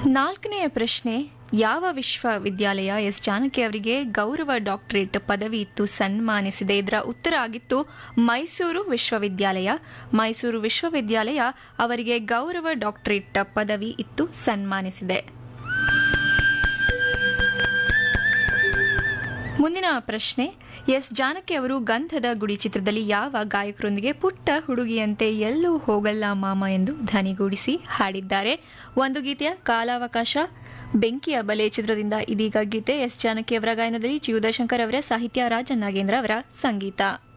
ನಾಲ್ಕನೆಯ ಪ್ರಶ್ನೆ ಯಾವ ವಿಶ್ವವಿದ್ಯಾಲಯ ಎಸ್ ಜಾನಕಿ ಅವರಿಗೆ ಗೌರವ ಡಾಕ್ಟರೇಟ್ ಪದವಿ ಇತ್ತು ಸನ್ಮಾನಿಸಿದೆ ಇದರ ಉತ್ತರ ಆಗಿತ್ತು ಮೈಸೂರು ವಿಶ್ವವಿದ್ಯಾಲಯ ಮೈಸೂರು ವಿಶ್ವವಿದ್ಯಾಲಯ ಅವರಿಗೆ ಗೌರವ ಡಾಕ್ಟರೇಟ್ ಪದವಿ ಇತ್ತು ಸನ್ಮಾನಿಸಿದೆ ಮುಂದಿನ ಪ್ರಶ್ನೆ ಎಸ್ ಜಾನಕಿ ಅವರು ಗಂಧದ ಗುಡಿ ಚಿತ್ರದಲ್ಲಿ ಯಾವ ಗಾಯಕರೊಂದಿಗೆ ಪುಟ್ಟ ಹುಡುಗಿಯಂತೆ ಎಲ್ಲೂ ಹೋಗಲ್ಲ ಮಾಮ ಎಂದು ಧ್ವನಿಗೂಡಿಸಿ ಹಾಡಿದ್ದಾರೆ ಒಂದು ಗೀತೆಯ ಕಾಲಾವಕಾಶ ಬೆಂಕಿಯ ಬಲೆ ಚಿತ್ರದಿಂದ ಇದೀಗ ಗೀತೆ ಎಸ್ ಜಾನಕಿ ಅವರ ಗಾಯನದಲ್ಲಿ ಜಿ ಉದಯಶಂಕರ್ ಅವರ ಸಾಹಿತ್ಯ ರಾಜನ್ ನಾಗೇಂದ್ರ ಅವರ ಸಂಗೀತ